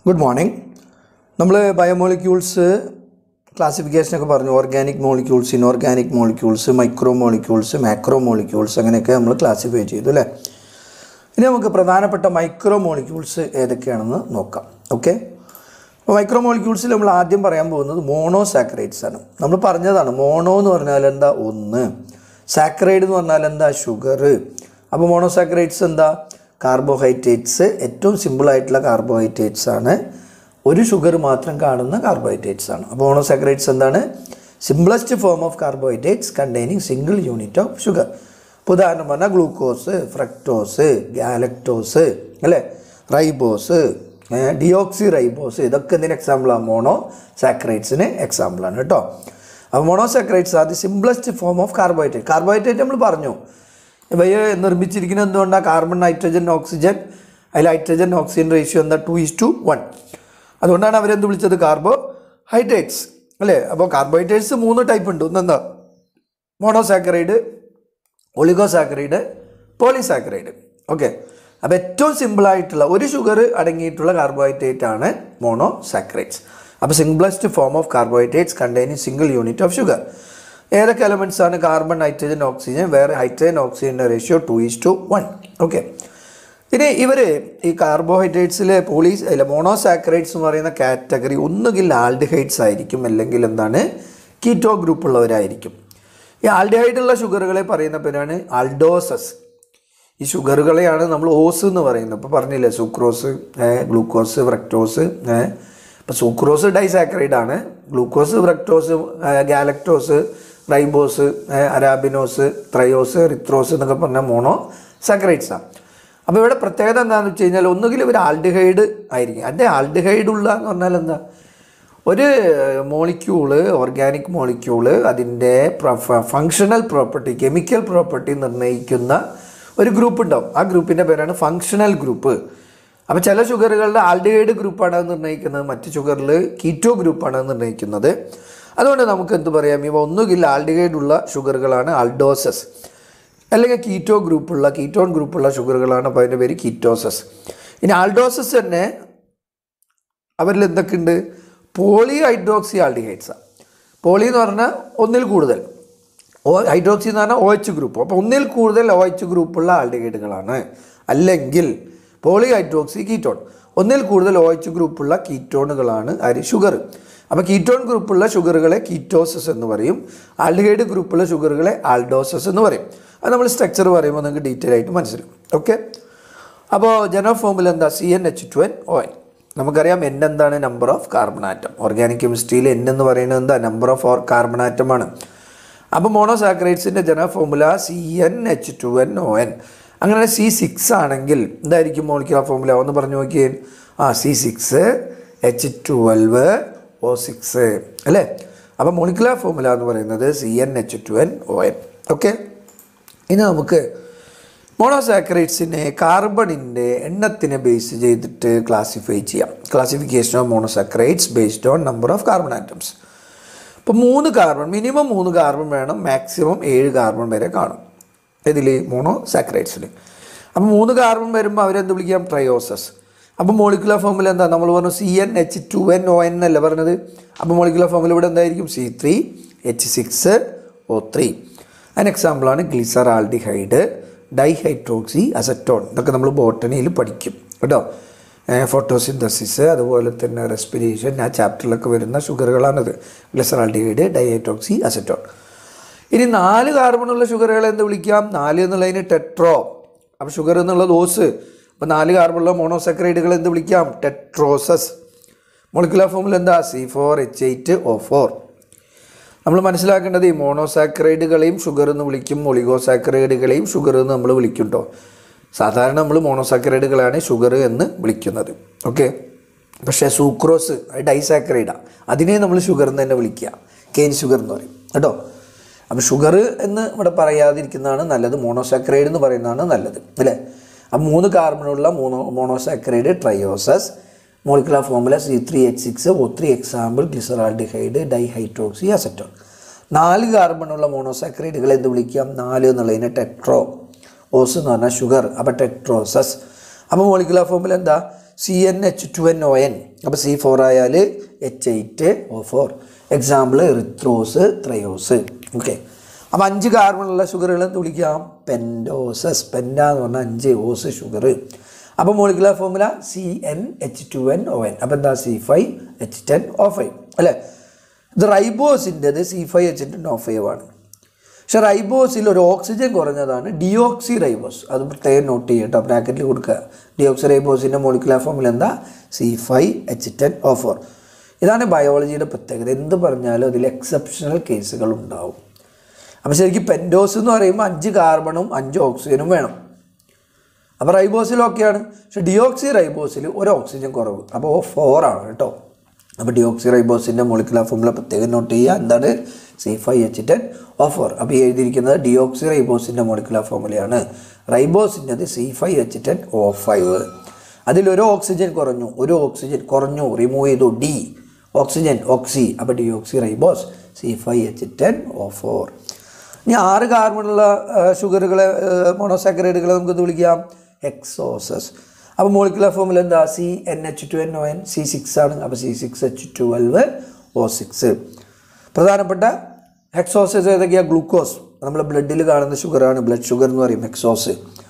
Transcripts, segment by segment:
good morning നമ്മൾ biomolecules ക്ലാസിഫിക്കേഷനൊക്കെ പറഞ്ഞു organic molecules inorganic molecules micro molecules macro molecules അങ്ങനെയൊക്കെ നമ്മൾ ക്ലാസിഫൈ ചെയ്തു അല്ലേ ഇനി നമുക്ക് പ്രധാനപ്പെട്ട മൈക്രോ മോളിക്യൂൾസ് ഏതൊക്കെയാണെന്ന് നോക്കാം ഓക്കെ അപ്പോൾ മൈക്രോ മോളിക്യൂൾസിൽ നമ്മൾ ആദ്യം പറയാൻ പോകുന്നത് മോണോ സാക്രൈഡ്സ് ആണ് നമ്മൾ പറഞ്ഞതാണ് മോണോ എന്ന് പറഞ്ഞാൽ എന്താ ഒന്ന് സാക്രൈഡ് എന്ന് പറഞ്ഞാൽ എന്താ ഷുഗർ അപ്പോൾ മോണോ സാക്രൈഡ്സ് എന്താ കാർബോഹൈഡ്രേറ്റ്സ് ഏറ്റവും സിമ്പിളായിട്ടുള്ള കാർബോഹൈഡ്രേറ്റ്സ് ആണ് ഒരു ഷുഗർ മാത്രം കാണുന്ന കാർബോഹൈഡ്രേറ്റ്സ് ആണ് അപ്പോൾ മോണോസാക്രൈഡ്സ് എന്താണ് simplest form of carbohydrates containing single unit of sugar ഇപ്പോൾ ഉദാഹരണം പറഞ്ഞാൽ ഗ്ലൂക്കോസ് ഫ്രക്ടോസ് ഗാലക്ടോസ് അല്ലേ റൈബോസ് ഡിയോക്സി റൈബോസ് ഇതൊക്കെ എന്തിന് എക്സാമ്പിളാണ് മോണോ സാക്രൈഡ്സിന് എക്സാമ്പിളാണ് കേട്ടോ അപ്പോൾ monosaccharides are the simplest form of carbohydrate carbohydrate നമ്മൾ പറഞ്ഞു ഇവയെ നിർമ്മിച്ചിരിക്കുന്നത് എന്തുകൊണ്ടാണ് കാർബൺ നൈട്രജൻ ഓക്സിജൻ അതിൽ ഹൈഡ്രജൻ ഓക്സിജൻ റേഷ്യോ എന്താ ടു ഈസ് ടു വൺ അതുകൊണ്ടാണ് അവരെന്ത് വിളിച്ചത് കാർബോ ഹൈഡ്രേറ്റ്സ് അല്ലേ അപ്പോൾ കാർബോഹൈഡ്രേറ്റ്സ് മൂന്ന് ടൈപ്പ് ഉണ്ട് ഒന്നെന്താ മോണോസാക്കറൈഡ് ഒളിഗോസാക്കറൈഡ് പോളിസാക്കറൈഡ് ഓക്കെ അപ്പോൾ ഏറ്റവും സിമ്പിളായിട്ടുള്ള ഒരു ഷുഗർ അടങ്ങിയിട്ടുള്ള കാർബോഹൈഡ്രേറ്റ് ആണ് മോണോസാക്കറൈഡ്സ് അപ്പോൾ simplest form of carbohydrates containing single unit of sugar ഏതൊക്കെ എലമെൻറ്റ്സ് ആണ് കാർബൺ നൈട്രജൻ ഓക്സിജൻ വേറെ ഹൈഡ്രജൻ ഓക്സിജൻ്റെ ratio two is to one okay ഇനി ഇവർ ഈ കാർബോഹൈഡ്രേറ്റ്സിൽ പോളീസ് അല്ല മോണോസാക്രൈഡ്സ് എന്ന് പറയുന്ന കാറ്റഗറി ഒന്നുകിൽ ആൽഡിഹൈഡ്സ് ആയിരിക്കും അല്ലെങ്കിൽ എന്താണ് കീറ്റോ ഗ്രൂപ്പ് ഉള്ളവരായിരിക്കും ഈ ആൽഡിഹൈഡ് ഉള്ള ഷുഗറുകളെ പറയുന്ന പേരാണ് ആൾഡോസസ് ഈ ഷുഗറുകളെയാണ് നമ്മൾ ഓസ് എന്ന് പറയുന്നത് ഇപ്പോൾ പറഞ്ഞില്ലേ സുക്രോസ് ഗ്ലൂക്കോസ് ഫ്രക്ടോസ് ഇപ്പോൾ സുക്രോസ് ഡൈസാക്രൈഡ് ആണ് glucose fructose galactose ribose arabinose threose erythrose എന്നൊക്കെ പറഞ്ഞ മോണോ സാക്രൈഡ്സ് ആണ് അപ്പോൾ ഇവിടെ പ്രത്യേകത എന്താണെന്ന് വെച്ച് കഴിഞ്ഞാൽ ഒന്നുകിൽ ഒരു ആൽഡിഹൈഡ് ആയിരിക്കും അതിൻ്റെ ആൽഡിഹൈഡ് ഉള്ള എന്ന് പറഞ്ഞാൽ എന്താ ഒരു മോളിക്യൂള് ഓർഗാനിക് മോളിക്യൂള് അതിൻ്റെ ഫങ്ഷണൽ പ്രോപ്പർട്ടി കെമിക്കൽ പ്രോപ്പർട്ടി നിർണ്ണയിക്കുന്ന ഒരു ഗ്രൂപ്പ് ഉണ്ടാവും ആ ഗ്രൂപ്പിൻ്റെ പേരാണ് ഫങ്ഷണൽ ഗ്രൂപ്പ് അപ്പോൾ ചില ഷുഗറുകളുടെ ആൽഡിഹൈഡ് ഗ്രൂപ്പാണ് അത് നിർണ്ണയിക്കുന്നത് മറ്റ് ഷുഗറിൽ കീറ്റോ ഗ്രൂപ്പാണ് അത് നിർണ്ണയിക്കുന്നത് അതുകൊണ്ട് നമുക്ക് എന്ത് പറയാം ഇവ ഒന്നുകിൽ ആൽഡിഹൈഡ് ഉള്ള ഷുഗറുകളാണ് ആൾഡോസസ് അല്ലെങ്കിൽ കീറ്റോ ഗ്രൂപ്പുള്ള കീറ്റോൺ ഗ്രൂപ്പുള്ള ഷുഗറുകളാണ് അപ്പോൾ അതിൻ്റെ പേര് കീറ്റോസസ് ഇനി ആൾഡോസസ് തന്നെ അവരിൽ എന്തൊക്കെയുണ്ട് പോളി ഹൈഡ്രോക്സി ആൾഡിഹൈഡ്സാണ് പോളി എന്ന് പറഞ്ഞാൽ ഒന്നിൽ കൂടുതൽ ഓ ഹൈഡ്രോക്സി എന്ന് പറഞ്ഞാൽ ഒ എച്ച് ഗ്രൂപ്പ് അപ്പോൾ ഒന്നിൽ കൂടുതൽ ഒ എച്ച് ഗ്രൂപ്പുള്ള ആൾഡിഹൈഡുകളാണ് അല്ലെങ്കിൽ പോളി ഹൈഡ്രോക്സി കീറ്റോൺ ഒന്നിൽ കൂടുതൽ ഒ എച്ച് ഗ്രൂപ്പുള്ള കീറ്റോണുകളാണ് അരി ഷുഗർ അപ്പോൾ കീറ്റോൺ ഗ്രൂപ്പുള്ള ഷുഗറുകളെ കീറ്റോസസ് എന്ന് പറയും ആൽഡിഹൈഡ് ഗ്രൂപ്പുള്ള ഷുഗറുകളെ ആൾഡോസസ് എന്ന് പറയും അത് നമ്മൾ സ്ട്രക്ചർ പറയുമ്പോൾ നിങ്ങൾക്ക് ഡീറ്റെയിൽ ആയിട്ട് മനസ്സിലാവും ഓക്കെ അപ്പോൾ ജനോ ഫോമിൽ എന്താ C N H two N O N നമുക്കറിയാം എൻ എന്താണ് number of carbon atom organic കെമിസ്ട്രിയിൽ എൻ എന്ന് പറയുന്നത് എന്താ നമ്പർ ഓഫ് ഓർ കാർബൺ ആറ്റമാണ് അപ്പോൾ മോണോസാക്രൈഡ്സിൻ്റെ ജനോ formula C N H two N O N അങ്ങനെ സി സിക്സ് ആണെങ്കിൽ എന്തായിരിക്കും മോളിക്കുലർ ഫോമുല ഒന്ന് പറഞ്ഞു നോക്കിയേ ആ C six H twelve O six അല്ലേ അപ്പോൾ മോളിക്കുലർ ഫോമുല എന്ന് പറയുന്നത് C N H two N O N okay ഇനി നമുക്ക് മോണോസാക്രൈഡ്സിനെ കാർബണിൻ്റെ എണ്ണത്തിനെ ബേസ് ചെയ്തിട്ട് ക്ലാസിഫൈ ചെയ്യാം classification of monosaccharides based on number of carbon atoms ഇപ്പോൾ മൂന്ന് കാർബൺ മിനിമം മൂന്ന് കാർബൺ വേണം മാക്സിമം ഏഴ് കാർബൺ വരെ കാണും ഇതിൽ മോണോസാക്രൈഡ്സിൽ അപ്പോൾ മൂന്ന് കാർബൺ വരുമ്പോൾ അവരെന്ത് വിളിക്കാം ട്രയോസസ് അപ്പോൾ മോളിക്കുലർ ഫോമിൽ എന്താ നമ്മൾ പറഞ്ഞു C N H two N O N എന്നല്ല പറഞ്ഞത് അപ്പോൾ മോളിക്കുലർ ഫോമിൽ ഇവിടെ എന്തായിരിക്കും C three H six O three അതിന് എക്സാമ്പിളാണ് ഗ്ലിസറാൾഡിഹൈഡ് ഡൈഹൈഡ്രോക്സി അസറ്റോൺ ഇതൊക്കെ നമ്മൾ ബോട്ടണിയിൽ പഠിക്കും കേട്ടോ ഫോട്ടോസിന്തസിസ് അതുപോലെ തന്നെ റെസ്പിറേഷൻ ആ ചാപ്റ്ററിലൊക്കെ വരുന്ന ഷുഗറുകളാണിത് ഗ്ലിസറാൾഡിഹൈഡ് ഡൈഹൈഡ്രോക്സി അസറ്റോൺ ഇനി നാല് കാർബണുള്ള ഷുഗറുകളെ എന്ത് വിളിക്കാം നാല് എന്നുള്ളതിന് ടെട്രോ അപ്പോൾ ഷുഗർ എന്നുള്ളത് ഓസ് അപ്പോൾ നാല് കാർബണുള്ള മോണോസക്രൈഡുകൾ എന്ത് വിളിക്കാം ടെട്രോസസ് മോളിക്കുലർ ഫോമിൽ എന്താ C four H eight O four നമ്മൾ മനസ്സിലാക്കേണ്ടത് ഈ മോണോസാക്രൈഡുകളെയും ഷുഗർ എന്ന് വിളിക്കും ഒളിഗോസാക്രൈഡുകളെയും ഷുഗർ എന്ന് നമ്മൾ വിളിക്കും കേട്ടോ സാധാരണ നമ്മൾ മോണോസാക്രൈഡുകളാണ് ഷുഗർ എന്ന് വിളിക്കുന്നത് ഓക്കെ പക്ഷേ സൂക്രോസ് അത് ഡൈസാക്രൈഡാണ് അതിനെ നമ്മൾ ഷുഗർ എന്ന് തന്നെ വിളിക്കുക കെയിൻ ഷുഗർ എന്ന് പറയും കേട്ടോ അപ്പോൾ ഷുഗർ എന്ന് ഇവിടെ പറയാതിരിക്കുന്നതാണ് നല്ലത് മോണോസാക്രൈഡ് എന്ന് പറയുന്നതാണ് നല്ലത് അല്ലേ അപ്പം മൂന്ന് കാർബണുള്ള mono monosaccharide trioses molecular formula C three H six O three example glyceraldehyde dihydroxy acetone നാല് കാർബണുള്ള മോണോസാക്രൈഡുകൾ എന്ത് വിളിക്കാം നാല് എന്നുള്ളതിന് ടെട്രോ ഓസ് എന്ന് പറഞ്ഞാൽ ഷുഗർ അപ്പോൾ ടെട്രോസസ് അപ്പോൾ മോളിക്കുലർ ഫോമിൽ എന്താ C N H two N O N അപ്പോൾ സി ഫോർ ആയാൽ H eight O four example erythrose threose okay അപ്പോൾ അഞ്ച് കാർബണുള്ള ഷുഗറുകൾ എന്ത് വിളിക്കാം പെൻഡോസസ് പെൻഡ എന്ന് പറഞ്ഞാൽ അഞ്ച് ഓസ് ഷുഗർ അപ്പോൾ molecular formula C N H two N O N അപ്പോൾ എന്താ C five H ten O five അല്ലേ ഇത് റൈബോസിൻ്റെത് C five H ten O five ആണ് പക്ഷെ റൈബോസിൽ ഒരു ഓക്സിജൻ കുറഞ്ഞതാണ് ഡിയോക്സി റൈബോസ് അത് പ്രത്യേകം നോട്ട് ചെയ്യട്ടോ ബ്രാക്കറ്റിൽ കൊടുക്കുക ഡിയോക്സി റൈബോസിൻ്റെ മോളിക്കുലർ ഫോമിൽ എന്താ C five H ten O four ഇതാണ് ബയോളജിയുടെ പ്രത്യേകത എന്ത് പറഞ്ഞാലും അതിൽ എക്സെപ്ഷണൽ കേസുകൾ ഉണ്ടാവും അപ്പോൾ ശരിക്കും പെൻഡോസ് എന്ന് പറയുമ്പോൾ അഞ്ച് കാർബണും അഞ്ച് ഓക്സിജനും വേണം അപ്പോൾ റൈബോസിൽ ഓക്കെയാണ് പക്ഷെ ഡിയോക്സി റൈബോസിൽ ഒരു ഓക്സിജൻ കുറവ് അപ്പോൾ ഓ ഫോർ ആണ് കേട്ടോ അപ്പോൾ ഡിയോക്സി റൈബോസിൻ്റെ മോളിക്കുലർ ഫോമുല പ്രത്യേകം നോട്ട് ചെയ്യുക എന്താണ് C five H ten O four അപ്പോൾ ഈ എഴുതിയിരിക്കുന്നത് ഡിയോക്സി റൈബോസിൻ്റെ മോളിക്കുലർ ഫോമുലയാണ് റൈബോസിൻ്റെത് C five H ten O five അതിലൊരു ഓക്സിജൻ കുറഞ്ഞു ഒരു ഓക്സിജൻ കുറഞ്ഞു റിമൂവ് ചെയ്തു ഡി ഓക്സിജൻ ഓക്സി അപ്പോൾ deoxy ribose C five H ten O four ഇനി ആറ് കാർബണുള്ള ഷുഗറുകളെ മോണോസാക്കറൈഡുകളെ നമുക്ക് ഇത് വിളിക്കാം ഹെക്സോസസ് അപ്പോൾ മോളിക്കുലർ ഫോമിൽ എന്താ C N H two N O N C six ആണ് അപ്പോൾ C six H twelve O six പ്രധാനപ്പെട്ട ഹെക്സോസസ് ഏതൊക്കെയാണ് ഗ്ലൂക്കോസ് നമ്മൾ ബ്ലഡിൽ കാണുന്ന ഷുഗറാണ് ബ്ലഡ് ഷുഗർ എന്ന് പറയും ഹെക്സോസ്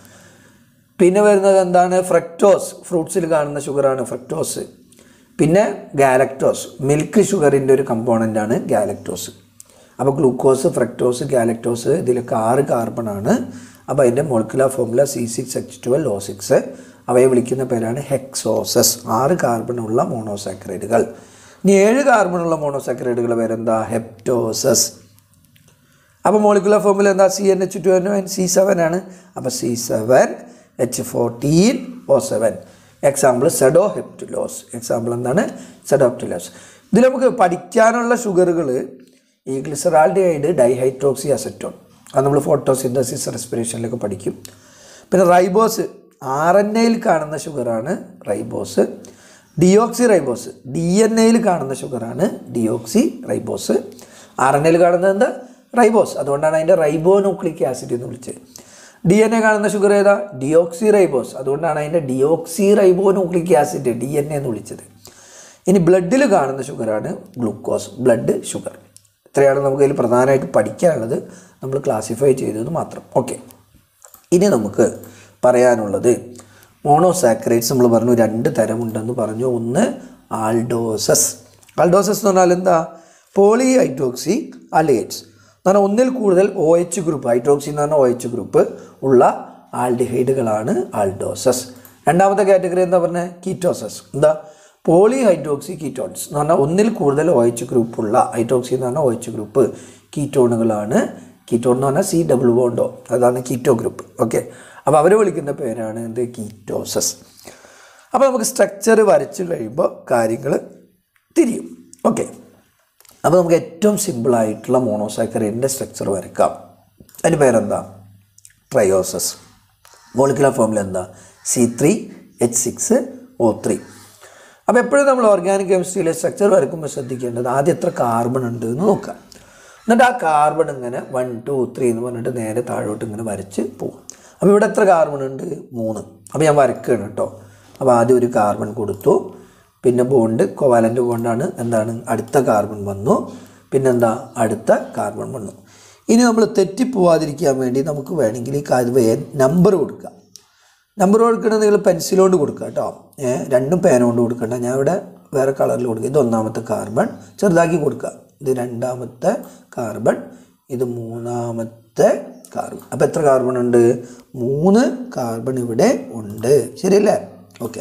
പിന്നെ വരുന്നത് എന്താണ് ഫ്രക്ടോസ് ഫ്രൂട്ട്സിൽ കാണുന്ന ഷുഗറാണ് ഫ്രക്ടോസ് പിന്നെ ഗാലക്ടോസ് മിൽക്ക് ഷുഗറിൻ്റെ ഒരു കമ്പോണൻ്റ് ആണ് ഗാലക്ടോസ് അപ്പോൾ ഗ്ലൂക്കോസ് ഫ്രക്ടോസ് ഗാലക്ടോസ് ഇതിലൊക്കെ ആറ് കാർബണാണ് അപ്പോൾ അതിൻ്റെ molecular formula C six H twelve O six അവയെ വിളിക്കുന്ന പേരാണ് ഹെക്സോസസ് ആറ് കാർബണുള്ള മോണോസാക്കറൈഡുകൾ ഇനി ഏഴ് കാർബണുള്ള മോണോസാക്കറൈഡുകൾ പേരെന്താ ഹെപ്റ്റോസസ് അപ്പോൾ മോളിക്കുലർ ഫോമുല എന്താ C N H two N N C seven ആണ് അപ്പോൾ C seven H fourteen O seven example sedoheptulose example എന്താണ് സെഡോ ഹെപ്റ്റുലോസ് ഇതിൽ നമുക്ക് പഠിക്കാനുള്ള ഷുഗറുകൾ ഈ ഗ്ലിസറാൾഡിഹൈഡ് ഡൈഹൈഡ്രോക്സി അസറ്റോൺ അത് നമ്മൾ ഫോട്ടോസിന്തസിസ് റെസ്പിറേഷനിലൊക്കെ പഠിക്കും പിന്നെ റൈബോസ് ആർ എൻ എയിൽ കാണുന്ന ഷുഗറാണ് ribose deoxy ribose D N എയിൽ കാണുന്ന ഷുഗറാണ് ഡിയോക്സി റൈബോസ് ആർ എൻ എയിൽ കാണുന്നത് എന്താ റൈബോസ് അതുകൊണ്ടാണ് അതിൻ്റെ റൈബോ ന്യൂക്ലിക് ആസിഡ് എന്ന് വിളിച്ചത് ഡി എൻ എ കാണുന്ന ഷുഗർ ഏതാ ഡിയോക്സി റൈബോസ് അതുകൊണ്ടാണ് അതിൻ്റെ deoxy ribo nucleic acid D N A എന്ന് വിളിച്ചത് ഇനി ബ്ലഡിൽ കാണുന്ന ഷുഗറാണ് ഗ്ലൂക്കോസ് ബ്ലഡ് ഷുഗർ ഇത്രയാണ് നമുക്ക് ഇതിൽ പ്രധാനമായിട്ട് പഠിക്കാനുള്ളത് നമ്മൾ ക്ലാസിഫൈ ചെയ്തത് മാത്രം ഓക്കെ ഇനി നമുക്ക് പറയാനുള്ളത് മോണോസാക്കറൈഡ്സ് നമ്മൾ പറഞ്ഞു രണ്ട് തരമുണ്ടെന്ന് പറഞ്ഞു ഒന്ന് ആൾഡോസസ് ആൾഡോസസ് എന്ന് പറഞ്ഞാൽ എന്താ പോളി ഹൈഡ്രോക്സി ആൽഡിഹൈഡ്സ് എന്ന് പറഞ്ഞാൽ ഒന്നിൽ കൂടുതൽ ഒ എച്ച് ഗ്രൂപ്പ് ഹൈഡ്രോക്സി എന്ന് പറഞ്ഞാൽ ഒ എച്ച് ഗ്രൂപ്പ് ഉള്ള ആൽഡിഹൈഡുകളാണ് ആൾഡോസസ് രണ്ടാമത്തെ കാറ്റഗറി എന്താ പറഞ്ഞത് കീറ്റോസസ് എന്താ പോളി ഹൈഡ്രോക്സി കീറ്റോൺസ് എന്ന് പറഞ്ഞാൽ ഒന്നിൽ കൂടുതൽ ഒ എച്ച് ഗ്രൂപ്പുള്ള ഹൈഡ്രോക്സി എന്ന് പറഞ്ഞാൽ ഒ എച്ച് ഗ്രൂപ്പ് കീറ്റോണുകളാണ് കീറ്റോൺ എന്ന് പറഞ്ഞാൽ സി ഡബ്ല്യു ബോണ്ടോ അതാണ് കീറ്റോ ഗ്രൂപ്പ് ഓക്കെ അപ്പോൾ അവർ വിളിക്കുന്ന പേരാണ് എന്ത് കീറ്റോസസ് അപ്പോൾ നമുക്ക് സ്ട്രക്ചർ വരച്ച് കഴിയുമ്പോൾ കാര്യങ്ങൾ തിരിയും ഓക്കെ അപ്പോൾ നമുക്ക് ഏറ്റവും സിമ്പിളായിട്ടുള്ള മോണോസാക്കറൈഡിൻ്റെ സ്ട്രക്ചർ വരയ്ക്കാം അതിൻ്റെ പേരെന്താ ട്രയോസസ് മോളിക്കുലർ ഫോമിൽ എന്താ C three H six O three അപ്പോൾ എപ്പോഴും നമ്മൾ ഓർഗാനിക് കെമിസ്ട്രിയിലെ സ്ട്രക്ചർ വരയ്ക്കുമ്പോൾ ശ്രദ്ധിക്കേണ്ടത് ആദ്യം എത്ര കാർബൺ ഉണ്ട് എന്ന് നോക്കാം എന്നിട്ട് ആ കാർബൺ ഇങ്ങനെ വൺ ടു ത്രീ എന്ന് പറഞ്ഞിട്ട് നേരെ താഴോട്ട് ഇങ്ങനെ വരച്ച് പോകും അപ്പോൾ ഇവിടെ എത്ര കാർബൺ ഉണ്ട് മൂന്ന് അപ്പോൾ ഞാൻ വരക്കുകയാണ് കേട്ടോ അപ്പോൾ ആദ്യം ഒരു കാർബൺ കൊടുത്തു പിന്നെ ബോണ്ട് കൊവാലൻ്റ് ബോണ്ടാണ് എന്താണ് അടുത്ത കാർബൺ വന്നു പിന്നെന്താ അടുത്ത കാർബൺ വന്നു ഇനി നമ്മൾ തെറ്റിപ്പോവാതിരിക്കാൻ വേണ്ടി നമുക്ക് വേണമെങ്കിൽ ഈ കാര്യം നമ്പർ കൊടുക്കാം നമ്പർ കൊടുക്കണത് നിങ്ങൾ പെൻസിൽ കൊണ്ട് കൊടുക്കുക കേട്ടോ ഏ രണ്ടും പേന കൊണ്ട് കൊടുക്കണ്ട ഞാൻ ഇവിടെ വേറെ കളറിൽ കൊടുക്കുക ഇത് ഒന്നാമത്തെ കാർബൺ ചെറുതാക്കി കൊടുക്കുക ഇത് രണ്ടാമത്തെ കാർബൺ ഇത് മൂന്നാമത്തെ കാർബൺ അപ്പോൾ എത്ര കാർബൺ ഉണ്ട് മൂന്ന് കാർബൺ ഇവിടെ ഉണ്ട് ശരിയല്ലേ ഓക്കെ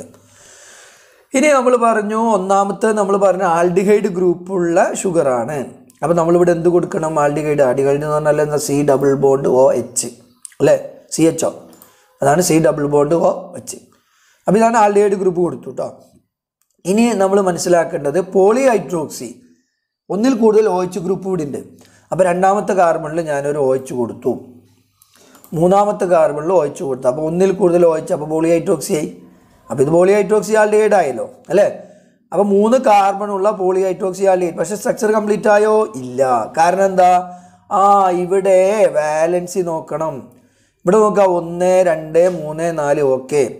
ഇനി നമ്മൾ പറഞ്ഞു ഒന്നാമത്തെ നമ്മൾ പറഞ്ഞു ആൽഡിഹൈഡ് ഗ്രൂപ്പുള്ള ഷുഗറാണ് അപ്പോൾ നമ്മളിവിടെ എന്ത് കൊടുക്കണം ആൽഡിഹൈഡ് ആൽഡിഹൈഡ് എന്ന് പറഞ്ഞാൽ എന്താ C double bond O H അല്ലേ സി എച്ച് ഒ അതാണ് C double bond O H അപ്പോൾ ഇതാണ് ആൽഡിഹൈഡ് ഗ്രൂപ്പ് കൊടുത്തു കേട്ടോ ഇനി നമ്മൾ മനസ്സിലാക്കേണ്ടത് പോളി ഹൈഡ്രോക്സി ഒന്നിൽ കൂടുതൽ ഒ എച്ച് ഗ്രൂപ്പ് ഇവിടെ ഉണ്ട് അപ്പോൾ രണ്ടാമത്തെ കാർബണിൽ ഞാനൊരു ഒ എച്ച് കൊടുത്തു മൂന്നാമത്തെ കാർബണിൽ ഒ എച്ച് കൊടുത്തു അപ്പോൾ ഒന്നിൽ കൂടുതൽ ഒ എച്ച് അപ്പോൾ പോളി ഹൈഡ്രോക്സി ആയി അപ്പോൾ ഇത് പോളി ഹൈഡ്രോക്സി ആൽഡിഹൈഡ് ആയല്ലോ അല്ലേ അപ്പോൾ മൂന്ന് കാർബണുള്ള പോളി ഹൈഡ്രോക്സി ആൽഡിഹൈഡ് പക്ഷേ സ്ട്രക്ചർ കംപ്ലീറ്റ് ആയോ ഇല്ല കാരണം എന്താ ആ ഇവിടെ വാലൻസി നോക്കണം ഇവിടെ നോക്കാം ഒന്ന് രണ്ട് മൂന്ന് നാല് ഓക്കെ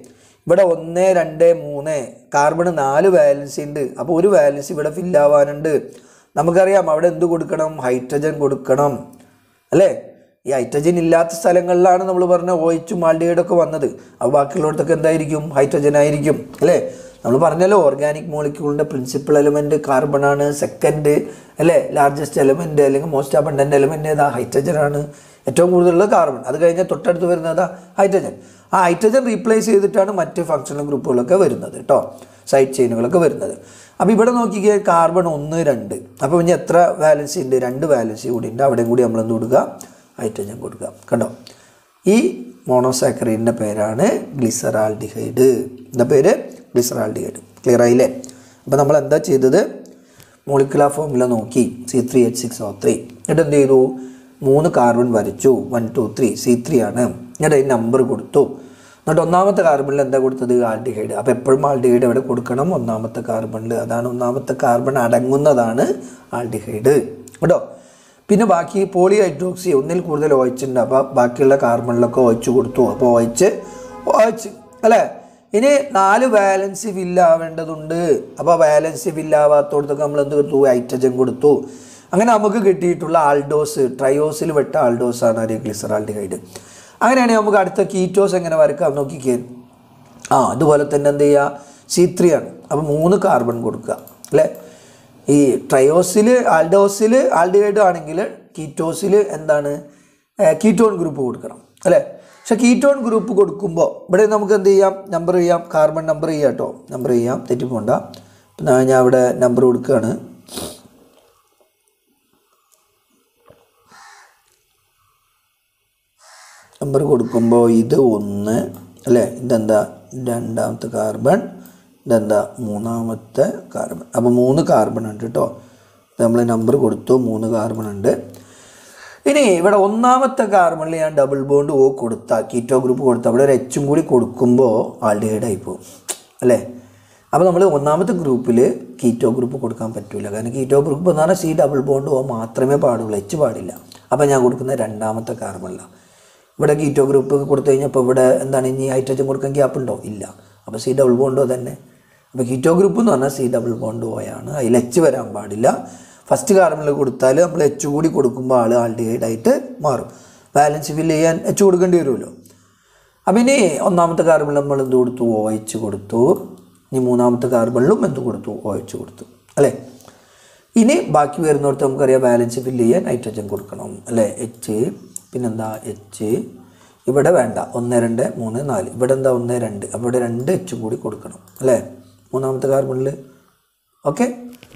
ഇവിടെ ഒന്ന് രണ്ട് മൂന്ന് കാർബൺ നാല് വാലൻസി ഉണ്ട് അപ്പോൾ ഒരു വാലൻസി ഇവിടെ ഫില്ലാവാനുണ്ട് നമുക്കറിയാം അവിടെ എന്ത് കൊടുക്കണം ഹൈഡ്രജൻ കൊടുക്കണം അല്ലേ ഈ ഹൈഡ്രജൻ ഇല്ലാത്ത സ്ഥലങ്ങളിലാണ് നമ്മൾ പറഞ്ഞ ഓയിച്ചും മാൾഡിഹൈഡൊക്കെ വന്നത് അപ്പോൾ ബാക്കിയുള്ളിടത്തൊക്കെ എന്തായിരിക്കും ഹൈഡ്രജൻ ആയിരിക്കും അല്ലേ നമ്മൾ പറഞ്ഞല്ലോ ഓർഗാനിക് മോളിക്യൂളിൻ്റെ പ്രിൻസിപ്പൽ എലമെൻറ്റ് കാർബണാണ് സെക്കൻഡ് അല്ലേ ലാർജസ്റ്റ് എലമെൻറ്റ് അല്ലെങ്കിൽ മോസ്റ്റ് അബണ്ടൻ്റ് എലമെൻറ്റ് ഏതാ ഹൈഡ്രജൻ ആണ് ഏറ്റവും കൂടുതലുള്ള കാർബൺ അത് കഴിഞ്ഞാൽ തൊട്ടടുത്ത് വരുന്നതാ ഹൈഡ്രജൻ ആ ഹൈഡ്രജൻ റീപ്ലേസ് ചെയ്തിട്ടാണ് മറ്റ് ഫങ്ഷണൽ ഗ്രൂപ്പുകളൊക്കെ വരുന്നത് കേട്ടോ സൈഡ് ചെയിനുകളൊക്കെ വരുന്നത് അപ്പോൾ ഇവിടെ നോക്കിക്കുക കാർബൺ ഒന്ന് രണ്ട് അപ്പോൾ ഇനി എത്ര വാലൻസി ഉണ്ട് രണ്ട് വാലൻസി കൂടി ഉണ്ട് അവിടെയും കൂടി നമ്മൾ എന്ത് കൊടുക്കുക ഹൈഡ്രജൻ കൊടുക്കുക കണ്ടോ ഈ മോണോസാക്കറൈഡിൻ്റെ പേരാണ് ഗ്ലിസറാൾഡിഹൈഡ് എന്താ പേര് ഗ്ലിസറാൾഡിഹൈഡ് ക്ലിയർ ആയില്ലേ അപ്പോൾ നമ്മൾ എന്താ ചെയ്തത് മോളിക്കുലാർ ഫോമുല നോക്കി C three H six O three എന്നിട്ട് എന്ത് ചെയ്തു മൂന്ന് കാർബൺ വരച്ചു one two three C three ആണ് എന്നിട്ട് അതിന് നമ്പർ കൊടുത്തു എന്നിട്ട് ഒന്നാമത്തെ കാർബണിൽ എന്താ കൊടുത്തത് ആൾഡിഹൈഡ് അപ്പോൾ എപ്പോഴും ആൾഡിഹൈഡ് എവിടെ കൊടുക്കണം ഒന്നാമത്തെ കാർബണിൽ അതാണ് ഒന്നാമത്തെ കാർബൺ അടങ്ങുന്നതാണ് ആൾഡിഹൈഡ് കേട്ടോ പിന്നെ ബാക്കി പോളി ഹൈഡ്രോക്സി ഒന്നിൽ കൂടുതൽ ഓയിച്ചിട്ടുണ്ട് അപ്പോൾ ബാക്കിയുള്ള കാർബണിലൊക്കെ ഓയിച്ച് കൊടുത്തു അപ്പോൾ ഓയിച്ച് ഓയിച്ച് അല്ലേ ഇനി നാല് വാലൻസി ഫില്ലാവേണ്ടതുണ്ട് അപ്പോൾ വാലൻസി ഫില്ലാവാത്തോടത്തൊക്കെ നമ്മൾ എന്ത് കൊടുത്തു ഹൈഡ്രജൻ കൊടുത്തു അങ്ങനെ നമുക്ക് കിട്ടിയിട്ടുള്ള ആൾഡോസ് ട്രയോസിൽ വെട്ട ആൾഡോസ് ആണ് ഒരു ഗ്ലിസറാൾഡിഹൈഡ് അങ്ങനെയാണെങ്കിൽ നമുക്ക് അടുത്ത കീറ്റോസ് എങ്ങനെ വരക്കാം നോക്കിക്കേ ആ അതുപോലെ തന്നെ എന്ത് ചെയ്യുക സി ത്രീ ആണ് അപ്പോൾ മൂന്ന് കാർബൺ കൊടുക്കുക അല്ലേ ഈ ട്രയോസിൽ ആൽഡോസിൽ ആൽഡിഹൈഡ് ആണെങ്കിൽ കീറ്റോസിൽ എന്താണ് കീറ്റോൺ ഗ്രൂപ്പ് കൊടുക്കണം അല്ലേ പക്ഷെ കീറ്റോൺ ഗ്രൂപ്പ് കൊടുക്കുമ്പോൾ ഇവിടെ നമുക്ക് എന്ത് ചെയ്യാം നമ്പർ ചെയ്യാം കാർബൺ നമ്പർ ചെയ്യാം കേട്ടോ നമ്പർ ചെയ്യാം തെറ്റിപ്പോണ്ട അപ്പം ഞാൻ ഞാൻ ഇവിടെ നമ്പർ കൊടുക്കുകയാണ് നമ്പർ കൊടുക്കുമ്പോൾ ഇത് ഒന്ന് അല്ലേ ഇതെന്താ രണ്ടാമത്തെ കാർബൺ ഇതെന്താ മൂന്നാമത്തെ കാർബൺ അപ്പോൾ മൂന്ന് കാർബൺ ഉണ്ട് കേട്ടോ നമ്മൾ നമ്പർ കൊടുത്തു മൂന്ന് കാർബൺ ഉണ്ട് ഇനി ഇവിടെ ഒന്നാമത്തെ കാർബണിൽ ഞാൻ ഡബിൾ ബോണ്ട് ഓ കൊടുത്ത കീറ്റോ ഗ്രൂപ്പ് കൊടുത്ത അവിടെ ഒരു എച്ചും കൂടി കൊടുക്കുമ്പോൾ ആൾഡിഹൈഡ് ആയി പോകും അല്ലേ അപ്പോൾ നമ്മൾ ഒന്നാമത്തെ ഗ്രൂപ്പിൽ കീറ്റോ ഗ്രൂപ്പ് കൊടുക്കാൻ പറ്റില്ല കാരണം കീറ്റോ ഗ്രൂപ്പ് എന്ന് പറഞ്ഞാൽ സി ഡബിൾ ബോണ്ട് ഓ മാത്രമേ പാടുള്ളൂ എച്ച് പാടില്ല അപ്പോൾ ഞാൻ കൊടുക്കുന്ന രണ്ടാമത്തെ കാർബണിലാണ് ഇവിടെ കീറ്റോ ഗ്രൂപ്പ് കൊടുത്തു കഴിഞ്ഞാൽ ഇപ്പോൾ ഇവിടെ എന്താണ് ഇനി ഹൈഡ്രജൻ കൊടുക്കാൻ ഗ്യാപ്പ് ഉണ്ടോ ഇല്ല അപ്പോൾ സി ഡബിൾ ബോണ്ടോ തന്നെ അപ്പോൾ കീറ്റോ ഗ്രൂപ്പ് എന്ന് പറഞ്ഞാൽ സി ഡബിൾ ബോണ്ട് ഓയാണ് അതിൽ എച്ച് വരാൻ പാടില്ല ഫസ്റ്റ് കാർബണിൽ കൊടുത്താൽ നമ്മൾ എച്ച് കൂടി കൊടുക്കുമ്പോൾ ആൾ ആൾഡിഹൈഡ് ആയിട്ട് മാറും ബാലൻസ് ഫില്ല് ചെയ്യാൻ എച്ച് കൊടുക്കേണ്ടി വരുമല്ലോ അപ്പം ഇനി ഒന്നാമത്തെ കാർബണിൽ നമ്മൾ എന്ത് കൊടുത്തു ഓ എച്ച് കൊടുത്തു ഇനി മൂന്നാമത്തെ കാർബണിലും എന്ത് കൊടുത്തു ഓ എച്ച് കൊടുത്തു അല്ലേ ഇനി ബാക്കി വരുന്നിടത്ത് നമുക്കറിയാം ബാലൻസ് ഫില്ല് ചെയ്യാൻ നൈട്രജൻ കൊടുക്കണം അല്ലേ എച്ച് പിന്നെന്താ എച്ച് ഇവിടെ വേണ്ട ഒന്ന് രണ്ട് മൂന്ന് നാല് ഇവിടെ എന്താ ഒന്ന് രണ്ട് അപ്പോൾ ഇവിടെ രണ്ട് എച്ചും കൂടി കൊടുക്കണം അല്ലേ മൂന്നാമത്തെ കാർബണിൽ ഓക്കെ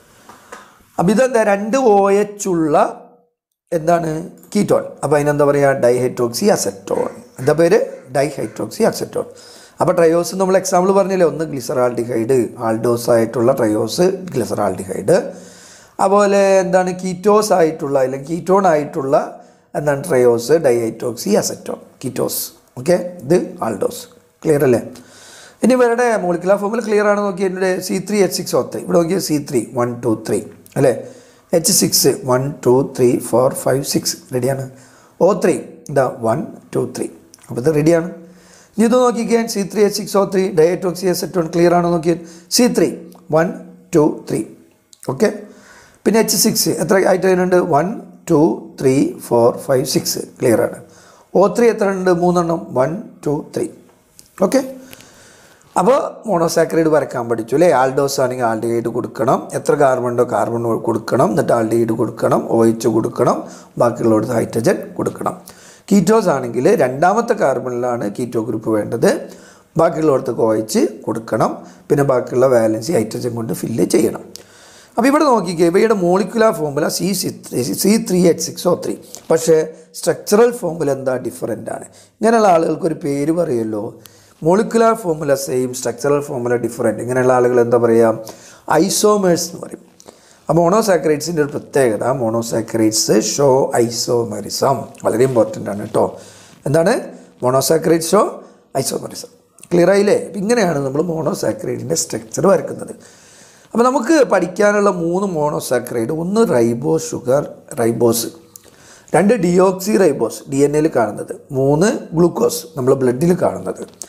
അപ്പോൾ ഇതെന്താ രണ്ട് ഒ എച്ച് ഉള്ള എന്താണ് കീറ്റോൺ അപ്പോൾ അതിനെന്താ പറയുക ഡൈഹൈഡ്രോക്സി അസെറ്റോൺ എന്താ പേര് ഡൈഹൈഡ്രോക്സി അസെറ്റോൺ അപ്പോൾ ട്രയോസ് നമ്മൾ എക്സാമ്പിൾ പറഞ്ഞില്ലേ ഒന്ന് ഗ്ലിസറാൾഡിഹൈഡ് ആൾഡോസ് ആയിട്ടുള്ള ട്രയോസ് ഗ്ലിസറാൾഡിഹൈഡ് അതുപോലെ എന്താണ് കീറ്റോസ് ആയിട്ടുള്ള അല്ലെങ്കിൽ കീറ്റോൺ ആയിട്ടുള്ള എന്താണ് triose dihydroxy acetone ketose okay ഇത് ആൾഡോസ് ക്ലിയർ അല്ലേ ഇനി ഇവരുടെ മോളിക്കുലാർ ഫോമിൽ ക്ലിയർ ആണ് നോക്കി എൻ്റെ C three H six O three ഇവിടെ നോക്കിയാൽ C three one two three അല്ലേ H six one two three four five six റെഡിയാണ് ഓ ത്രീ ഇതാ വൺ ടു ത്രീ അപ്പോൾ ഇത് റെഡിയാണ് ഇനി ഇത് നോക്കിക്കാൻ C three H six O three dihydroxy acetone clear ആണോ നോക്കിയാൽ C three one two three okay പിന്നെ എച്ച് സിക്സ് എത്ര ആയിട്ട് വരുന്നുണ്ട് one two three four five six clear ആണ് ഓ ത്രീ എത്ര ഉണ്ട് മൂന്നെണ്ണം വൺ ടു ത്രീ ഓക്കെ അപ്പോൾ മോണോസാക്രൈഡ് വരക്കാൻ പഠിച്ചു അല്ലേ ആൾഡോസ് ആണെങ്കിൽ ആൾഡിഹൈഡ് കൊടുക്കണം എത്ര കാർബൺ ഉണ്ടോ കാർബൺ കൊടുക്കണം എന്നിട്ട് ആൾഡിഹൈഡ് കൊടുക്കണം ഒ എച്ച് കൊടുക്കണം ബാക്കിയുള്ളവർക്ക് ഹൈഡ്രജൻ കൊടുക്കണം കീറ്റോസ് ആണെങ്കിൽ രണ്ടാമത്തെ കാർബണിലാണ് കീറ്റോ ഗ്രൂപ്പ് വേണ്ടത് ബാക്കിയുള്ളവർക്ക് ഒ എച്ച് കൊടുക്കണം പിന്നെ ബാക്കിയുള്ള വാലൻസി ഹൈഡ്രജൻ കൊണ്ട് ഫില്ല് ചെയ്യണം അപ്പോൾ ഇവിടെ നോക്കിക്കേ ഇവയുടെ molecular formula C C C three H six O three പക്ഷേ സ്ട്രക്ചറൽ ഫോമുല എന്താ ഡിഫറൻ്റ് ആണ് ഇങ്ങനെയുള്ള ആളുകൾക്ക് ഒരു പേര് പറയുമല്ലോ molecular formula same structural formula different ഇങ്ങനെയുള്ള ആളുകൾ എന്താ പറയുക ഐസോമേഴ്സ് എന്ന് പറയും അപ്പോൾ മോണോസാക്രൈഡ്സിൻ്റെ ഒരു പ്രത്യേകത മോണോസാക്രൈഡ്സ് ഷോ ഐസോമറിസം വളരെ ഇമ്പോർട്ടൻ്റ് ആണ് കേട്ടോ എന്താണ് മോണോസാക്രൈഡ് ഷോ ഐസോമറിസം ക്ലിയർ ആയില്ലേ അപ്പം ഇങ്ങനെയാണ് നമ്മൾ മോണോസാക്രൈഡിൻ്റെ സ്ട്രക്ചർ വരക്കുന്നത് അപ്പോൾ നമുക്ക് പഠിക്കാനുള്ള മൂന്ന് മോണോസാക്രൈഡ് ഒന്ന് റൈബോസ് ഷുഗർ റൈബോസ് രണ്ട് ഡിയോക്സി റൈബോസ് ഡി എൻ എയിൽ കാണുന്നത് മൂന്ന് ഗ്ലൂക്കോസ് നമ്മൾ ബ്ലഡിൽ കാണുന്നത്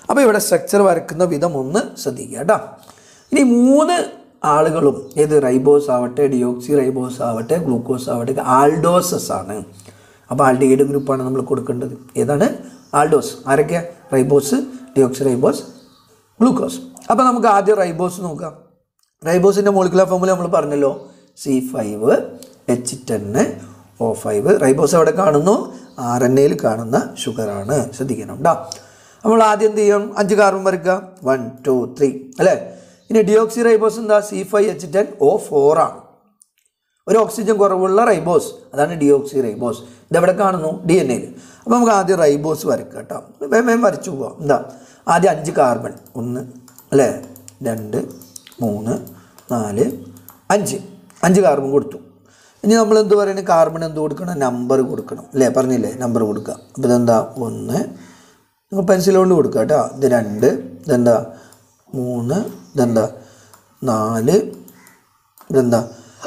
അപ്പോൾ ഇവിടെ സ്ട്രക്ചർ വരക്കുന്ന വിധം ഒന്ന് ശ്രദ്ധിക്കുക കേട്ടോ ഇനി മൂന്ന് ആളുകളും ഏത് റൈബോസ് ആവട്ടെ ഡിയോക്സി റൈബോസ് ആവട്ടെ ഗ്ലൂക്കോസ് ആവട്ടെ ആൾഡോസസ് ആണ് അപ്പോൾ ആൾഡിഹൈഡ് ഗ്രൂപ്പാണ് നമ്മൾ കൊടുക്കേണ്ടത് ഏതാണ് ആൾഡോസ് ആരൊക്കെ റൈബോസ് ഡിയോക്സി റൈബോസ് ഗ്ലൂക്കോസ് അപ്പോൾ നമുക്ക് ആദ്യം റൈബോസ് നോക്കാം റൈബോസിൻ്റെ മോളിക്കുലർ ഫോമുല നമ്മൾ പറഞ്ഞല്ലോ സി ഫൈവ് എച്ച് ടെന്ന് ഒ ഫൈവ് റൈബോസ് എവിടെ കാണുന്നു ആർ എൻ എയിൽ കാണുന്ന ഷുഗറാണ് ശ്രദ്ധിക്കണം കേട്ടോ നമ്മൾ ആദ്യം എന്ത് ചെയ്യണം അഞ്ച് കാർബൺ വരയ്ക്കുക വൺ ടു ത്രീ അല്ലേ ഇനി ഡിയോക്സി റൈബോസ് എന്താ C five H ten O four ആണ് ഒരു ഓക്സിജൻ കുറവുള്ള റൈബോസ് അതാണ് ഡിയോക്സി റൈബോസ് ഇതെവിടെ കാണുന്നു ഡി എൻ എയിൽ അപ്പോൾ നമുക്ക് ആദ്യം റൈബോസ് വരയ്ക്കാം കേട്ടോ വേഗം വേഗം വരച്ചു പോവാം എന്താ ആദ്യം അഞ്ച് കാർബൺ ഒന്ന് അല്ലേ രണ്ട് മൂന്ന് നാല് അഞ്ച് അഞ്ച് കാർബൺ കൊടുത്തു ഇനി നമ്മൾ എന്ത് പറയുന്നത് കാർബൺ എന്ത് കൊടുക്കണം നമ്പർ കൊടുക്കണം അല്ലേ പറഞ്ഞില്ലേ നമ്പർ കൊടുക്കുക അപ്പോൾ ഇതെന്താ ഒന്ന് നിങ്ങൾ പെൻസിൽ കൊണ്ട് കൊടുക്കുക കേട്ടോ ഇത് രണ്ട് ഇതെന്താ മൂന്ന് ഇതെന്താ നാല് ഇതെന്താ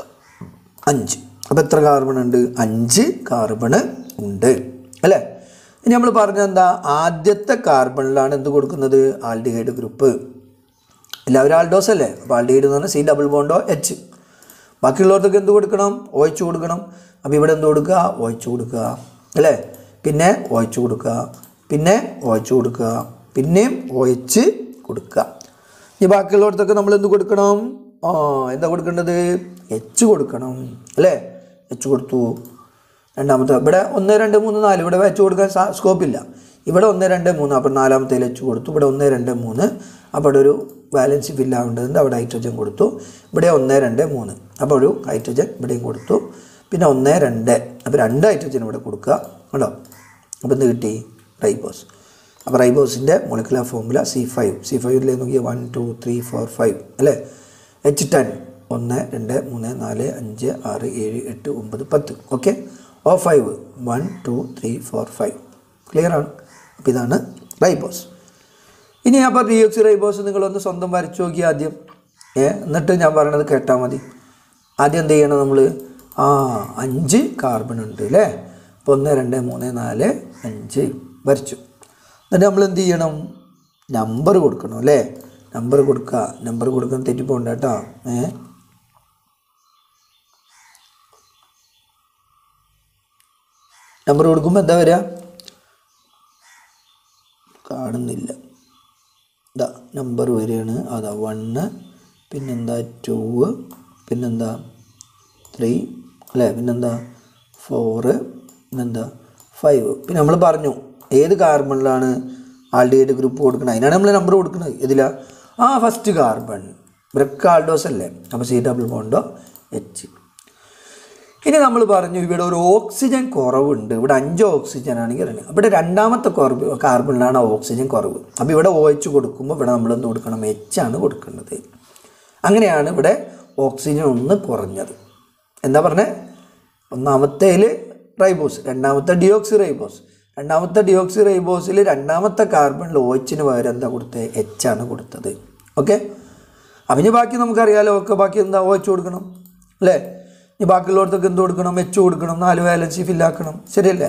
അഞ്ച് അപ്പോൾ എത്ര കാർബൺ ഉണ്ട് അഞ്ച് കാർബൺ ഉണ്ട് അല്ലേ ഇനി നമ്മൾ പറഞ്ഞത് എന്താ ആദ്യത്തെ കാർബണിലാണ് എന്ത് കൊടുക്കുന്നത് ആൽഡിഹൈഡ് ഗ്രൂപ്പ് എല്ലാവരും ആൾഡോസ് അല്ലേ അപ്പോൾ ആൽഡിഹൈഡ് എന്ന് പറഞ്ഞാൽ സി ഡബിൾ ബോണ്ടോ എച്ച് ബാക്കിയുള്ളവർക്കൊക്കെ എന്ത് കൊടുക്കണം ഒഴിച്ചു കൊടുക്കണം അപ്പോൾ ഇവിടെ എന്ത് കൊടുക്കുക ഒഴിച്ചു കൊടുക്കുക അല്ലേ പിന്നെ ഒഴിച്ചു കൊടുക്കുക പിന്നെ ഒഴിച്ചു കൊടുക്കുക പിന്നെയും ഒഴിച്ച് കൊടുക്കുക ഇനി ബാക്കിയുള്ളവർക്കൊക്കെ നമ്മൾ എന്ത് കൊടുക്കണം ആ എന്താ കൊടുക്കേണ്ടത് എച്ച് കൊടുക്കണം അല്ലേ എച്ച് കൊടുത്തു രണ്ടാമത്തെ ഇവിടെ ഒന്ന് രണ്ട് മൂന്ന് നാല് ഇവിടെ വെച്ച് കൊടുക്കാൻ സാ- സ്കോപ്പില്ല ഇവിടെ ഒന്ന് രണ്ട് മൂന്ന് അപ്പോൾ നാലാമത്തേൽ എച്ച് കൊടുത്തു ഇവിടെ ഒന്ന് രണ്ട് മൂന്ന് അപ്പോൾ അവിടെ ഒരു ബാലൻസ് ഫില്ല് ആവേണ്ടതുണ്ട് അവിടെ ഹൈഡ്രജൻ കൊടുത്തു ഇവിടെ ഒന്ന് രണ്ട് മൂന്ന് അപ്പോൾ ഒരു ഹൈഡ്രജൻ ഇവിടെയും കൊടുത്തു പിന്നെ ഒന്ന് രണ്ട് അപ്പോൾ രണ്ട് ഹൈഡ്രജൻ ഇവിടെ കൊടുക്കുക കേട്ടോ അപ്പോൾ എന്ത് കിട്ടി റൈബോസ് അപ്പോൾ റൈബോസിൻ്റെ molecular formula C five C ഫൈവിലെ നോക്കിയാൽ one two three four five അല്ലേ എച്ച് ടെൻ ഒന്ന് രണ്ട് മൂന്ന് നാല് അഞ്ച് ആറ് ഏഴ് എട്ട് ഒമ്പത് പത്ത് okay O five one two three four five clear ആണ് അപ്പോൾ ഇതാണ് റൈബോസ് ഇനി അപ്പോൾ ഡിയോക്സി റൈബോസ് നിങ്ങളൊന്ന് സ്വന്തം വരച്ചു നോക്കി ആദ്യം ഏ എന്നിട്ട് ഞാൻ പറയണത് കേട്ടാൽ മതി ആദ്യം എന്ത് ചെയ്യണം നമ്മൾ ആ അഞ്ച് കാർബൺ ഉണ്ട് അല്ലേ അപ്പോൾ ഒന്ന് രണ്ട് മൂന്ന് നാല് അഞ്ച് വരച്ചു എന്നിട്ട് നമ്മൾ എന്ത് ചെയ്യണം നമ്പർ കൊടുക്കണം അല്ലേ നമ്പർ കൊടുക്കുക നമ്പർ കൊടുക്കാൻ തെറ്റിപ്പോണ്ട കേട്ടോ ഏ നമ്പർ കൊടുക്കുമ്പോൾ എന്താ വരിക കാണുന്നില്ല ഇതാ നമ്പർ വരികയാണ് അതാ വണ്ണ് പിന്നെന്താ ടൂ പിന്നെന്താ ത്രീ അല്ലേ പിന്നെന്താ ഫോറ് പിന്നെന്താ ഫൈവ് പിന്നെ നമ്മൾ പറഞ്ഞു ഏത് കാർബണിലാണ് ആൾഡിഹൈഡ് ഗ്രൂപ്പ് കൊടുക്കുന്നത് അതിനാണ് നമ്മൾ നമ്പർ കൊടുക്കുന്നത് ഇതിലാ ആ ഫസ്റ്റ് കാർബൺ ബ്രക്ക് ആൾഡോസ് അല്ലേ അപ്പോൾ സി ഡബിൾ ബോണ്ടോ എച്ച് ഇനി നമ്മൾ പറഞ്ഞു ഇവിടെ ഒരു ഓക്സിജൻ കുറവുണ്ട് ഇവിടെ അഞ്ച് ഓക്സിജൻ ആണെങ്കിൽ രണ്ട് ഇവിടെ രണ്ടാമത്തെ കുറവ് കാർബണിലാണ് ഓക്സിജൻ കുറവ് അപ്പോൾ ഇവിടെ ഒ എച്ച് കൊടുക്കുമ്പോൾ ഇവിടെ നമ്മൾ എന്ത് കൊടുക്കണം എച്ച് ആണ് കൊടുക്കേണ്ടത് അങ്ങനെയാണ് ഇവിടെ ഓക്സിജൻ ഒന്ന് കുറഞ്ഞത് എന്താ പറഞ്ഞത് ഒന്നാമത്തേൽ റൈബോസ് രണ്ടാമത്തെ ഡിയോക്സി റൈബോസ് രണ്ടാമത്തെ ഡിയോക്സി റൈബോസിൽ രണ്ടാമത്തെ കാർബണിൽ ഒ എച്ചിന് പകരം എന്താ കൊടുത്തത് എച്ച് ആണ് കൊടുത്തത് ഓക്കെ അപ്പം ഇനി ബാക്കി നമുക്കറിയാലോ ഒക്കെ ബാക്കി എന്താ ഒ എച്ച് കൊടുക്കണം അല്ലേ ഇനി ബാക്കിയുള്ളവർക്കൊക്കെ എന്ത് കൊടുക്കണം എച്ച് കൊടുക്കണം നാല് വാലൻസി ഫില്ലാക്കണം ശരിയല്ലേ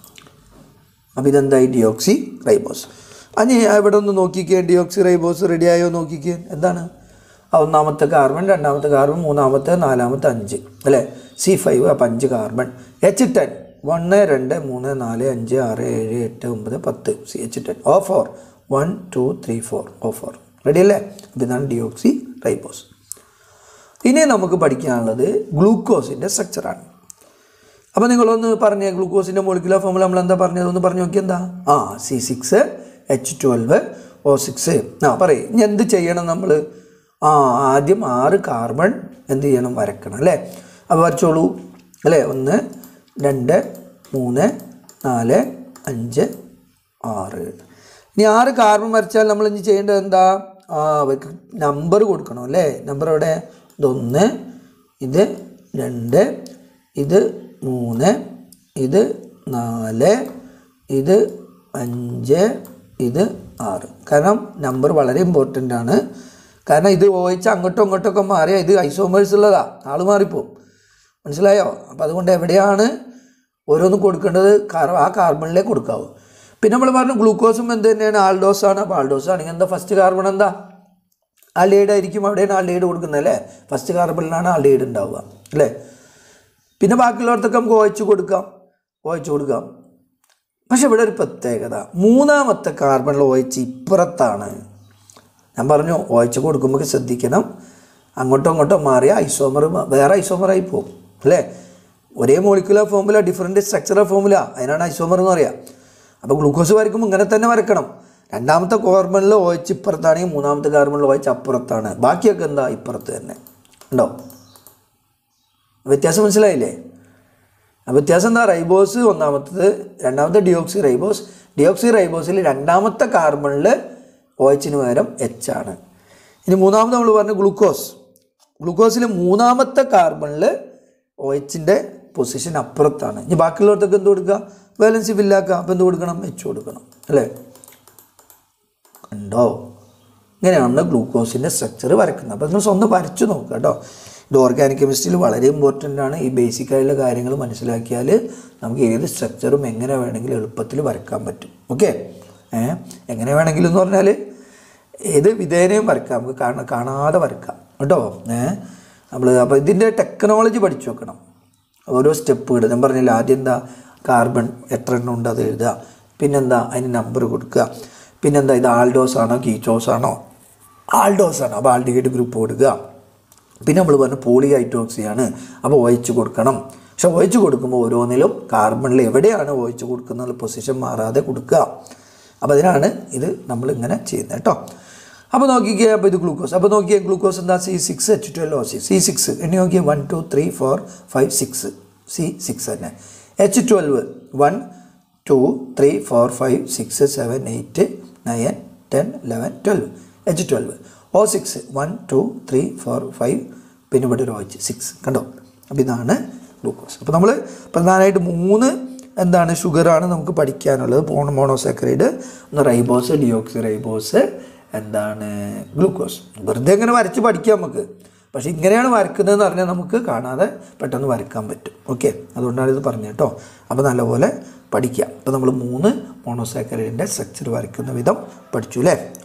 അപ്പോൾ ഇതെന്തായി ഡിയോക്സി റൈബോസ് അനി ഇവിടെ ഒന്ന് നോക്കിക്കേ ഡിയോക്സി റൈബോസ് റെഡിയായോ നോക്കിക്കേ എന്താണ് ആ ഒന്നാമത്തെ കാർബൺ രണ്ടാമത്തെ കാർബൺ മൂന്നാമത്തെ നാലാമത്തെ അഞ്ച് അല്ലേ സി ഫൈവ് അപ്പം അഞ്ച് കാർബൺ എച്ച് ടെൻ ഒന്ന് രണ്ട് മൂന്ന് നാല് അഞ്ച് ആറ് ഏഴ് എട്ട് ഒമ്പത് പത്ത് C H ten O four one two three four O four ready അല്ലേ അപ്പോൾ ഇതാണ് ഡിയോക്സി റൈബോസ് ഇനി നമുക്ക് പഠിക്കാനുള്ളത് ഗ്ലൂക്കോസിൻ്റെ സ്ട്രക്ചറാണ് അപ്പോൾ നിങ്ങളൊന്ന് പറഞ്ഞ ഗ്ലൂക്കോസിൻ്റെ മോളിക്കുലർ ഫോമുല നമ്മൾ എന്താ പറഞ്ഞത് ഒന്ന് പറഞ്ഞു നോക്കി എന്താ ആ C six H twelve O six ആ പറയും ഇനി എന്ത് ചെയ്യണം നമ്മൾ ആ ആദ്യം ആറ് കാർബൺ എന്ത് ചെയ്യണം വരക്കണം അല്ലേ അപ്പോൾ വരച്ചോളൂ അല്ലേ ഒന്ന് രണ്ട് മൂന്ന് നാല് അഞ്ച് ആറ് ഇനി ആറ് കാർബൺ വരച്ചാൽ നമ്മൾ ഇനി ചെയ്യേണ്ടത് എന്താ ആ അവർക്ക് നമ്പർ കൊടുക്കണം അല്ലേ നമ്പർ എവിടെ ഇതൊന്ന് ഇത് രണ്ട് ഇത് മൂന്ന് ഇത് നാല് ഇത് അഞ്ച് ഇത് ആറ് കാരണം നമ്പർ വളരെ ഇമ്പോർട്ടൻ്റ് ആണ് കാരണം ഇത് ഓയിച്ച് അങ്ങോട്ടും ഇങ്ങോട്ടൊക്കെ മാറിയാൽ ഇത് ഐസോമേഴ്സ് ഉള്ളതാ ആൾ മാറിപ്പോവും മനസ്സിലായോ അപ്പോൾ അതുകൊണ്ട് എവിടെയാണ് ഓരോന്ന് കൊടുക്കേണ്ടത് കാർ ആ കാർബണിലേ കൊടുക്കാവൂ പിന്നെ നമ്മൾ പറഞ്ഞു ഗ്ലൂക്കോസും എന്ത് തന്നെയാണ് ആൾഡോസ് ആണ് അപ്പോൾ ആൾഡോസ് ആണെങ്കിൽ എന്താ ഫസ്റ്റ് കാർബൺ എന്താ ആൽഡൈഡ് ആയിരിക്കും അവിടെയാണ് ആൽഡൈഡ് കൊടുക്കുന്നത് അല്ലേ ഫസ്റ്റ് കാർബണിലാണ് ആൽഡൈഡ് ഉണ്ടാവുക അല്ലേ പിന്നെ ബാക്കിയുള്ളവർക്കൊക്കെ നമുക്ക് ഓയിച്ച് കൊടുക്കാം ഓയിച്ച് കൊടുക്കാം പക്ഷെ ഇവിടെ ഒരു പ്രത്യേകത മൂന്നാമത്തെ കാർബണിൽ ഓയിച്ച് ഇപ്പുറത്താണ് ഞാൻ പറഞ്ഞു ഓയിച്ച് കൊടുക്കുമ്പോൾ ശ്രദ്ധിക്കണം അങ്ങോട്ടോ ഇങ്ങോട്ടോ മാറിയ ഐസോമർ വേറെ ഐസോമറായി പോകും അല്ലേ ഒരേ molecular formula different structural formula അതിനാണ് ഐസോമർ എന്ന് പറയുക അപ്പോൾ ഗ്ലൂക്കോസ് വരയ്ക്കുമ്പോൾ ഇങ്ങനെ തന്നെ വരക്കണം രണ്ടാമത്തെ കാർബണിൽ ഓയിച്ച് ഇപ്പുറത്താണെങ്കിൽ മൂന്നാമത്തെ കാർബണിൽ ഓയിച്ച് അപ്പുറത്താണ് ബാക്കിയൊക്കെ എന്താ ഇപ്പുറത്ത് തന്നെ ഉണ്ടോ വ്യത്യാസം മനസ്സിലായില്ലേ ആ വ്യത്യാസം എന്താ റൈബോസ് ഒന്നാമത്തത് രണ്ടാമത്തെ ഡിയോക്സി റൈബോസ് ഡിയോക്സി റൈബോസിൽ രണ്ടാമത്തെ കാർബണിൽ ഓയിച്ചിന് പകരം എച്ച് ആണ് ഇനി മൂന്നാമത് നമ്മൾ പറഞ്ഞ ഗ്ലൂക്കോസ് ഗ്ലൂക്കോസിൽ മൂന്നാമത്തെ കാർബണിൽ ഓയിച്ചിൻ്റെ പൊസിഷൻ അപ്പുറത്താണ് ഇനി ബാക്കിയുള്ളവർക്കൊക്കെ എന്ത് കൊടുക്കുക ബാലൻസ് ഫില്ലാക്കുക അപ്പോൾ എന്ത് കൊടുക്കണം എച്ച് കൊടുക്കണം അല്ലേ ഉണ്ടോ ഇങ്ങനെയാണ് ഗ്ലൂക്കോസിൻ്റെ സ്ട്രക്ചർ വരക്കുന്നത് അപ്പോൾ നിങ്ങൾ സ്വന്തം വരച്ചു നോക്കുക കേട്ടോ ഇത് ഓർഗാനിക് കെമിസ്ട്രിയിൽ വളരെ ഇമ്പോർട്ടൻ്റ് ആണ് ഈ ബേസിക് ആയിട്ടുള്ള കാര്യങ്ങൾ മനസ്സിലാക്കിയാൽ നമുക്ക് ഏത് സ്ട്രക്ചറും എങ്ങനെ വേണമെങ്കിലും എളുപ്പത്തിൽ വരക്കാൻ പറ്റും ഓക്കെ ഏഹ് എങ്ങനെ വേണമെങ്കിലും എന്ന് പറഞ്ഞാൽ ഏത് വിധേനയും വരക്കാം നമുക്ക് കാണ കാണാതെ വരക്കാം കേട്ടോ ഏഹ് നമ്മൾ അപ്പോൾ ഇതിൻ്റെ ടെക്നോളജി പഠിച്ചു വെക്കണം ഓരോ സ്റ്റെപ്പുകൾ ഞാൻ പറഞ്ഞില്ല ആദ്യം എന്താ കാർബൺ എത്ര എണ്ണം ഉണ്ട് അത് എഴുതുക പിന്നെന്താ അതിന് നമ്പർ കൊടുക്കുക പിന്നെന്താ ഇത് ആൾഡോസ് ആണോ കീച്ചോസ് ആണോ ആൾഡോസ് ആണോ അപ്പോൾ ആൾഡിഹൈഡ് ഗ്രൂപ്പ് കൊടുക്കുക പിന്നെ നമ്മൾ പറഞ്ഞു പോളി ഹൈഡ്രോക്സിയാണ് അപ്പോൾ ഒഴിച്ച് കൊടുക്കണം പക്ഷെ ഒഴിച്ച് കൊടുക്കുമ്പോൾ ഓരോന്നിലും കാർബണിൽ എവിടെയാണ് ഒഴിച്ച് കൊടുക്കുന്നത് പൊസിഷൻ മാറാതെ കൊടുക്കുക അപ്പോൾ അതിനാണ് ഇത് നമ്മൾ ഇങ്ങനെ ചെയ്യുന്നത് കേട്ടോ അപ്പോൾ നോക്കിക്കേ അപ്പോൾ ഇത് ഗ്ലൂക്കോസ് അപ്പോൾ നോക്കിയേ ഗ്ലൂക്കോസ് എന്താ C six H twelve O C C six എണ്ണി നോക്കിയേ one two three four five six C six തന്നെ H twelve one two three four five six seven eight nine ten eleven twelve H twelve O six one two three four five പിന്നെ ഇവിടെ ഒരു H six കണ്ടോ അപ്പോൾ ഇതാണ് glucose അപ്പോൾ നമ്മൾ പ്രധാനമായിട്ട് മൂന്ന് എന്താണ് ഷുഗറാണ് നമുക്ക് പഠിക്കാനുള്ളത് പോൺ മോണോസാക്കറൈഡ് ഒന്ന് റൈബോസ് ഡിയോക്സി റൈബോസ് എന്താണ് ഗ്ലൂക്കോസ് വെറുതെ ഇങ്ങനെ വരച്ച് പഠിക്കാം നമുക്ക് പക്ഷേ ഇങ്ങനെയാണ് വരക്കുന്നതെന്ന് പറഞ്ഞാൽ നമുക്ക് കാണാതെ പെട്ടെന്ന് വരക്കാൻ പറ്റും ഓക്കെ അതുകൊണ്ടാണ് ഇത് പറഞ്ഞത് കേട്ടോ അപ്പോൾ നല്ലപോലെ പഠിക്കാം അപ്പോൾ നമ്മൾ മൂന്ന് മോണോസാക്കറൈഡിൻ്റെ സ്ട്രക്ചർ വരയ്ക്കുന്ന വിധം പഠിച്ചു അല്ലേ